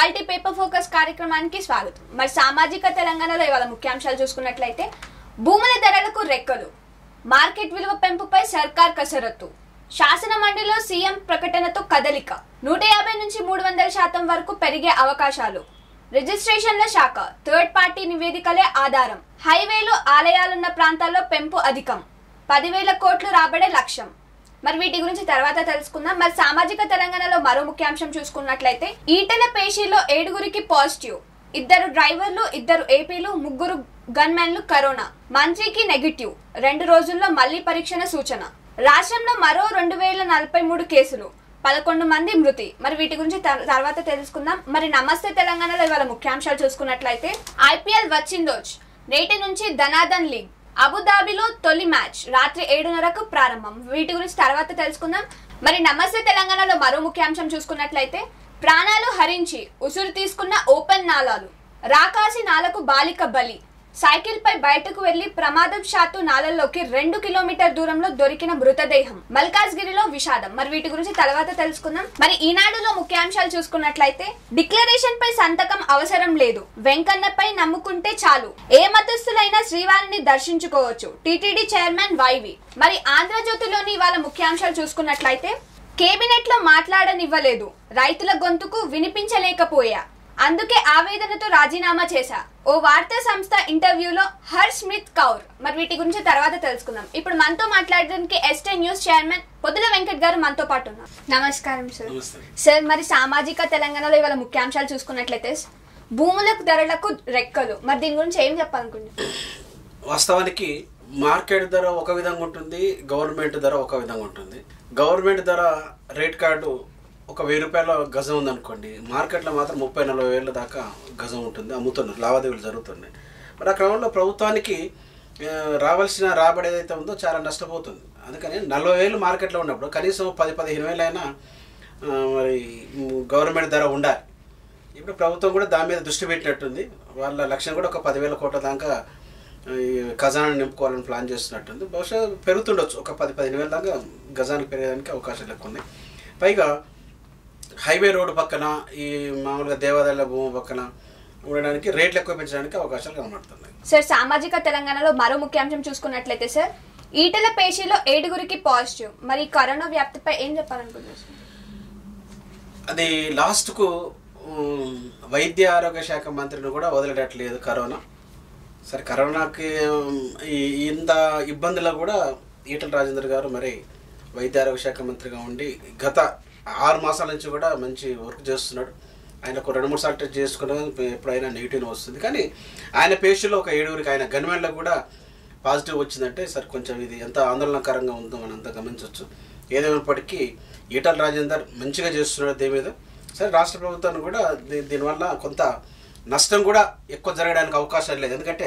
ఇవాళ paper focus కార్యక్రమానికి స్వాగతం మరి సామాజిక తెలంగాణలో ఇవాళ ముఖ్యాంశాలు చూసుకున్నట్లయితే భూముల ధరలకు రెక్కలు మార్కెట్ విలువ పెంపుపై సర్కార్ కసరత్తు శాసన మండలిలో సీఎం ప్రకటనతో కదలిక నూట యాభై నుంచి మూడు వందల శాతం వరకు పెరిగే అవకాశాలు రిజిస్ట్రేషన్ల శాఖ థర్డ్ పార్టీ నివేదికలే ఆధారం హైవేలు ఆలయాలున్న ప్రాంతాల్లో పెంపు అధికం పదివేల కోట్లు రాబడే లక్ష్యం మరి వీటి గురించి తర్వాత తెలుసుకుందాం మరి సామాజిక తెలంగాణలో మరో ముఖ్యాంశం చూసుకున్నట్లయితే ఈటెల పేషీలో ఏడుగురికి పాజిటివ్ ఇద్దరు డ్రైవర్లు ఇద్దరు ఏపీలు ముగ్గురు గన్మెన్లు కరోనా మంత్రికి నెగిటివ్ రెండు రోజుల్లో మళ్లీ పరీక్షణ సూచన రాష్ట్రంలో మరో రెండు వేల నలభై మూడు కేసులు పదకొండు మంది మృతి మరి వీటి గురించి తర్- తర్వాత తెలుసుకుందాం మరి నమస్తే తెలంగాణలో ఇవాళ ముఖ్యాంశాలు చూసుకున్నట్లయితే ఐపీఎల్ వచ్చిందోచ్ నేటి నుంచి ధనాదన్ లీగ్ అబుదాబిలో తొలి మ్యాచ్ రాత్రి ఏడున్నరకు ప్రారంభం వీటి గురించి తర్వాత తెలుసుకుందాం మరి నమస్తే తెలంగాణలో మరో ముఖ్యాంశం చూసుకున్నట్లయితే ప్రాణాలు హరించి ఉసురు తీసుకున్న ఓపెన్ నాలాలు రాకాసి నాలకు బాలిక బలి సైకిల్ పై బయటకు వెళ్లి ప్రమాదం శాతు నాలల్లోకి రెండు కిలోమీటర్ దూరంలో దొరికిన మృతదేహం మల్కాజ్గిరిలో విషాదం మరి వీటి గురించి తర్వాత తెలుసుకుందాం మరి ఈనాడులో ముఖ్యాంశాలు చూసుకున్నట్లయితే డిక్లరేషన్ పై సంతకం అవసరం లేదు వెంకన్నపై నమ్ముకుంటే చాలు ఏ మతస్థులైనా శ్రీవారిని దర్శించుకోవచ్చు టిటిడి చైర్మన్ వైవి మరి ఆంధ్రజ్యోతిలోని ఇవాళ ముఖ్యాంశాలు చూసుకున్నట్లయితే కేబినెట్ లో మాట్లాడనివ్వలేదు రైతుల గొంతుకు వినిపించలేకపోయా అందుకే ఆవేదనతో రాజీనామా చేశా ఓ వార్తా సంస్థ ఇంటర్వ్యూలో హర్ స్మిత్ కౌర్ మరి వీటి గురించి తర్వాత తెలుసుకుందాం ఇప్పుడు మనతో మాట్లాడడానికి ఎస్టే న్యూస్ చైర్మన్ పొద్దుల వెంకట్ గారు మనతో పాటు ఉన్నారు నమస్కారం సార్ నమస్తే సార్ మరి సామాజిక తెలంగాణలో ఇవాళ ముఖ్యాంశాలు చూసుకున్నట్లయితే భూములకు ధరలకు రెక్కలు మరి దీని గురించి ఏం చెప్పాలనుకుంటున్నారు వాస్తవానికి మార్కెట్ ధర ఒక విధంగా ఉంటుంది గవర్నమెంట్ ధర ఒక విధంగా ఉంటుంది గవర్నమెంట్ ధర రేట్ కార్డు ఒక వెయ్యి రూపాయల గజం ఉందనుకోండి మార్కెట్లో మాత్రం ముప్పై నలభై వేల దాకా గజం ఉంటుంది అమ్ముతున్నారు లావాదేవీలు జరుగుతున్నాయి మరి ఆ క్రమంలో ప్రభుత్వానికి ఆ, రావాల్సిన రాబడి ఏదైతే ఉందో చాలా నష్టపోతుంది అందుకని నలభై వేలు మార్కెట్లో ఉన్నప్పుడు కనీసం పది పదిహేను వేలైనా ఆ, మరి గవర్నమెంట్ ధర ఉండాలి ఇప్పుడు ప్రభుత్వం కూడా దాని మీద దృష్టి పెట్టినట్టుంది వాళ్ళ లక్ష్యం కూడా ఒక పదివేల కోట్ల దాకా ఈ ఖజానా నింపుకోవాలని ప్లాన్ చేస్తున్నట్టుంది బహుశా పెరుగుతుండొచ్చు ఒక పది పదిహేను వేల దాకా గజానికి పెరగడానికి అవకాశాలు ఎక్కువ ఉన్నాయి పైగా హైవే రోడ్డు పక్కన ఈ మామూలుగా దేవాలయాల భూమి పక్కన ఉండడానికి రేట్లు ఎక్కువ పెంచడానికి అవకాశాలు కనబడుతున్నాయి సార్ సామాజిక తెలంగాణలో మరో ముఖ్యాంశం చూసుకున్నట్లయితే సార్ ఈటల పేషీలో ఏడుగురికి పాజిటివ్ మరి కరోనా వ్యాప్తిపై ఏం చెప్పాలనుకుంటున్నారు సార్? అది లాస్ట్కు ఉమ్, వైద్య ఆరోగ్య శాఖ మంత్రిని కూడా వదిలేటట్లేదు కరోనా సరే కరోనాకి ఉమ్, ఈ- ఇంత ఇబ్బందులు కూడా ఈటల రాజేందర్ గారు మరి వైద్య ఆరోగ్య శాఖ మంత్రిగా ఉండి గత ఆరు మాసాల నుంచి కూడా మంచి వర్క్ చేస్తున్నాడు ఆయన ఒక రెండు మూడు సార్లు టెస్ట్ చేసుకున్నా కానీ ఎప్పుడైనా నెగిటివ్ వస్తుంది కానీ ఆయన పేషెంట్లో ఒక ఏడుగురికి ఆయన గన్మెన్లకు కూడా పాజిటివ్ వచ్చిందంటే సరే కొంచెం ఇది ఎంత ఆందోళనకరంగా ఉందో మనం అంతా గమనించవచ్చు ఏదేమైనప్పటికీ ఈటల రాజేందర్ మంచిగా చేస్తున్నాడు దీని మీద సరే రాష్ట్ర ప్రభుత్వాన్ని కూడా దీ- దీనివల్ల కొంత నష్టం కూడా ఎక్కువ జరగడానికి అవకాశం లేదు ఎందుకంటే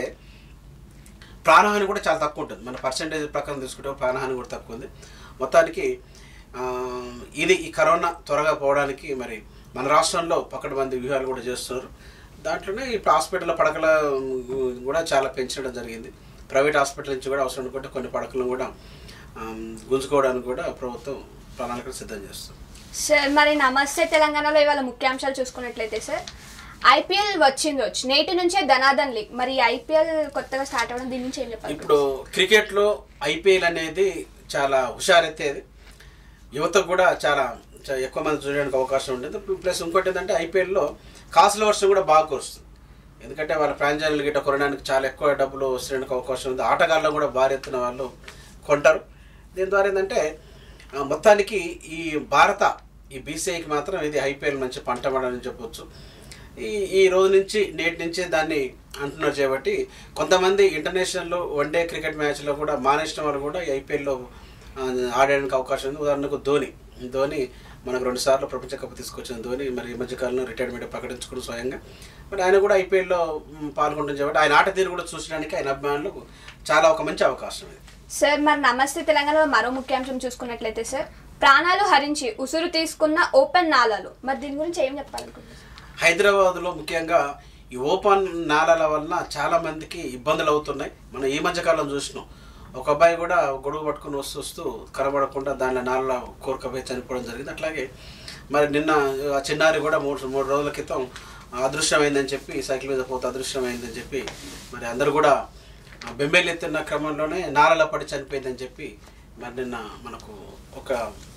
ప్రాణహాని కూడా చాలా తక్కువ ఉంటుంది మన పర్సంటేజ్ ప్రకారం తీసుకుంటే ప్రాణహాని కూడా తక్కువ ఉంది మొత్తానికి ఆ, ఇది ఈ కరోనా త్వరగా పోవడానికి మరి మన రాష్ట్రంలో పక్కన మంది వ్యూహాలు కూడా చేస్తున్నారు దాంట్లోనే ఇప్పుడు హాస్పిటల్ పడకల ఉమ్, కూడా చాలా పెంచడం జరిగింది ప్రైవేట్ హాస్పిటల్ నుంచి కూడా అవసరం అనుకుంటే కొన్ని పడకలను కూడా ఆమ్, గుంజుకోవడానికి కూడా ప్రభుత్వం ప్రణాళికలు సిద్ధం చేస్తుంది సార్ మరి నమస్తే తెలంగాణలో ఇవాళ ముఖ్యాంశాలు చూసుకున్నట్లయితే సార్ ఐపీఎల్ వచ్చింది వచ్చి నేటి నుంచే ధనాదన్ లీగ్ మరి ఐపీఎల్ కొత్తగా స్టార్ట్ అవ్వడం దీని నుంచి ఏం చెప్పాలి ఇప్పుడు క్రికెట్లో ఐపీఎల్ అనేది చాలా హుషారెత్తేది యువతకు కూడా చాలా చా- ఎక్కువ మంది చూడడానికి అవకాశం ఉంటుంది ప్లస్ ఇంకోటి ఏంటంటే ఐపీఎల్లో కాసుల వర్షం కూడా బాగా కురుస్తుంది ఎందుకంటే వాళ్ళ ఫ్రాంచైజీలు గిట్ట కొనడానికి చాలా ఎక్కువ డబ్బులు వస్తుండడానికి అవకాశం ఉంది ఆటగాళ్ళు కూడా భారీ ఎత్తున వాళ్ళు కొంటారు దీని ద్వారా ఏంటంటే ఆ, మొత్తానికి ఈ భారత ఈ బీసీఐకి మాత్రం ఇది ఐపీఎల్ మంచి పంట పడని చెప్పొచ్చు ఈ ఈ రోజు నుంచి నేటి నుంచి దాన్ని అంటున్నారు కాబట్టి కొంతమంది ఇంటర్నేషనల్ వన్డే క్రికెట్ మ్యాచ్లో కూడా మానేసిన వాళ్ళు కూడా ఈ ఐపీఎల్లో ఆడడానికి అవకాశం ఉంది ఉదాహరణకు ధోని ధోని మనకు రెండు సార్లు ప్రపంచ కప్ తీసుకొచ్చిన ధోని మరి ఈ మధ్యకాలంలో రిటైర్మెంట్ ప్రకటించుకుని స్వయంగా మరి ఆయన కూడా ఐపీఎల్లో పాల్గొంటుంది కాబట్టి ఆయన ఆట తీరు కూడా చూసడానికి ఆయన అభిమానులకు చాలా ఒక మంచి అవకాశం ఇది సార్ మరి నమస్తే తెలంగాణలో మరో ముఖ్యాంశం చూసుకున్నట్లయితే సార్ ప్రాణాలు హరించి ఉసురు తీసుకున్న ఓపెన్ నాలాలు మరి దీని గురించి ఏం చెప్పాలనుకుంటున్నారు హైదరాబాద్లో ముఖ్యంగా ఈ ఓపెన్ నాలాల వలన చాలా మందికి ఇబ్బందులు అవుతున్నాయి మనం ఈ మధ్య కాలం చూసినాం ఒక అబ్బాయి కూడా గొడుగు పట్టుకుని వస్తూ వస్తూ కనబడకుండా దానిలో నాలుగు కోరుకపోయి చనిపోవడం జరిగింది అట్లాగే మరి నిన్న ఆ చిన్నారి కూడా మూడు మూడు రోజుల క్రితం అదృశ్యమైందని చెప్పి సైకిల్ మీద పోతే అదృశ్యమైందని చెప్పి మరి అందరూ కూడా బెంబేలెత్తున్న క్రమంలోనే నారల పడి చనిపోయిందని చెప్పి మరి నిన్న మనకు ఒక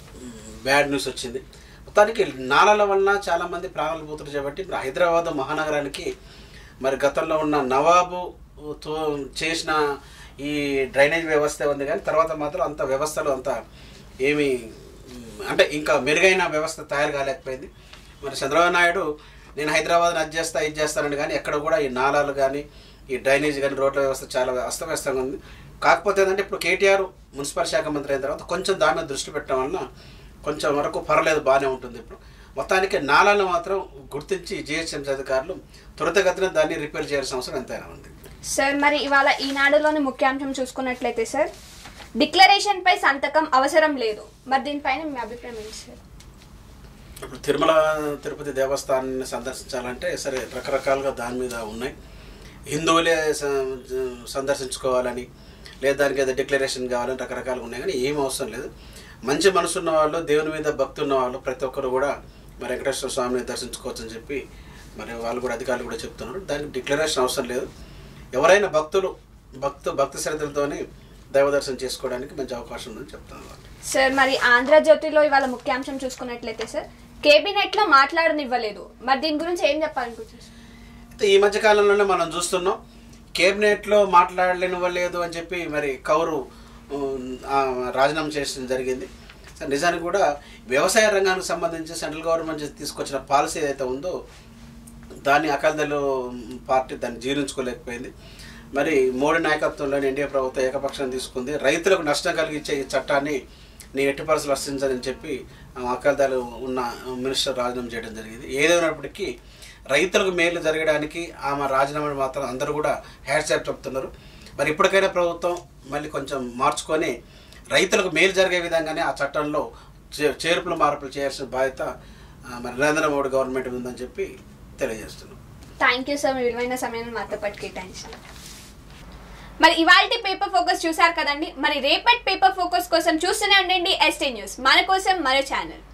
బ్యాడ్ న్యూస్ వచ్చింది మొత్తానికి నాలల వలన చాలామంది ప్రాణాలు పోతున్నారు కాబట్టి మరి హైదరాబాద్ మహానగరానికి మరి గతంలో ఉన్న నవాబు తో చేసిన ఈ డ్రైనేజ్ వ్యవస్థ ఉంది కానీ తర్వాత మాత్రం అంత వ్యవస్థలు అంత ఏమి ఉమ్, అంటే ఇంకా మెరుగైన వ్యవస్థ తయారు కాలేకపోయింది మరి చంద్రబాబు నాయుడు నేను హైదరాబాద్ని అది చేస్తా ఇది చేస్తానని కానీ ఎక్కడ కూడా ఈ నాలాలు కానీ ఈ డ్రైనేజ్ కానీ రోడ్ల వ్యవస్థ చాలా అస్తవ్యస్తంగా ఉంది కాకపోతే ఏంటంటే ఇప్పుడు కేటీఆర్ మున్సిపల్ శాఖ మంత్రి అయిన తర్వాత కొంచెం దాని మీద దృష్టి పెట్టడం వలన కొంచెం వరకు పర్వాలేదు బాగానే ఉంటుంది ఇప్పుడు మొత్తానికి నాలాలను మాత్రం గుర్తించి జిహెచ్ఎంసీ అధికారులు త్వరితగతిన దాన్ని రిపేర్ చేయాల్సిన అవసరం ఎంతైనా ఉంది సార్ మరి ఇవాళ ఈనాడులోని ముఖ్యాంశం చూసుకున్నట్లయితే సార్ డిక్లరేషన్ పై సంతకం అవసరం లేదు మరి దీనిపైన మీ అభిప్రాయం ఏంటి సార్ ఇప్పుడు తిరుమల తిరుపతి దేవస్థానాన్ని సందర్శించాలంటే సరే రకరకాలుగా దాని మీద ఉన్నాయి హిందువులే స- సందర్శించుకోవాలని లేదా దానికి ఏదో డిక్లరేషన్ కావాలని రకరకాలుగా ఉన్నాయి కానీ ఏం అవసరం లేదు మంచి మనసు ఉన్న వాళ్ళు దేవుని మీద భక్తి ఉన్న వాళ్ళు ప్రతి ఒక్కరు కూడా మరి వెంకటేశ్వర స్వామిని దర్శించుకోవచ్చు అని చెప్పి మరి వాళ్ళు కూడా అధికారులు కూడా చెప్తున్నారు దానికి డిక్లరేషన్ అవసరం లేదు ఎవరైనా భక్తులు భక్తు భక్తి శ్రద్ధలతోని దైవ దర్శనం చేసుకోవడానికి మంచి అవకాశం ఉందని చెప్తున్నారు సార్ మరి ఆంధ్రజ్యోతిలో ఇవాళ ముఖ్యాంశం చూసుకున్నట్లయితే సార్ కేబినెట్ లో మాట్లాడనివ్వలేదు మరి దీని గురించి ఏం చెప్పాలనుకుంటున్నారు సార్? అయితే ఈ మధ్య కాలంలోనే మనం చూస్తున్నాం కేబినెట్లో మాట్లాడలేనివ్వలేదు అని చెప్పి మరి కౌరు ఉమ్, ఆ, రాజీనామా చేయడం జరిగింది సో నిజానికి కూడా వ్యవసాయ రంగానికి సంబంధించి సెంట్రల్ గవర్నమెంట్ తీసుకొచ్చిన పాలసీ ఏదైతే ఉందో దాన్ని అకాలీదళ పార్టీ దాన్ని జీర్ణించుకోలేకపోయింది మరి మోడీ నాయకత్వంలోని ఎన్డీఏ ప్రభుత్వం ఏకపక్షం తీసుకుంది రైతులకు నష్టం కలిగించే ఈ చట్టాన్ని నీ ఎట్టి పరిస్థితులు రక్షించాలని చెప్పి అకాలీదళ ఉన్న మినిస్టర్ రాజీనామా చేయడం జరిగింది ఏదైనప్పటికీ రైతులకు మేలు జరగడానికి ఆమె రాజీనామా మాత్రం అందరూ కూడా హ్యాట్సాప్ చెప్తున్నారు మరి ఇప్పటికైనా ప్రభుత్వం మళ్ళీ కొంచెం మార్చుకొని రైతులకు మేలు జరిగే విధంగానే ఆ చట్టంలో చే- చేర్పులు మార్పులు చేయాల్సిన బాధ్యత ఆ, మరి నరేంద్ర మోడీ గవర్నమెంట్ ఉందని చెప్పి తెలియజేస్తున్నాం థ్యాంక్ యూ సార్ మీ విలువైన సమయాన్ని మాతో పాటు కేటాయించిన మరి ఇవాళ పేపర్ ఫోకస్ చూసారు కదండి మరి రేపటి పేపర్ ఫోకస్ కోసం చూస్తూనే ఉండండి ఎస్టీ న్యూస్ మన కోసం మన ఛానల్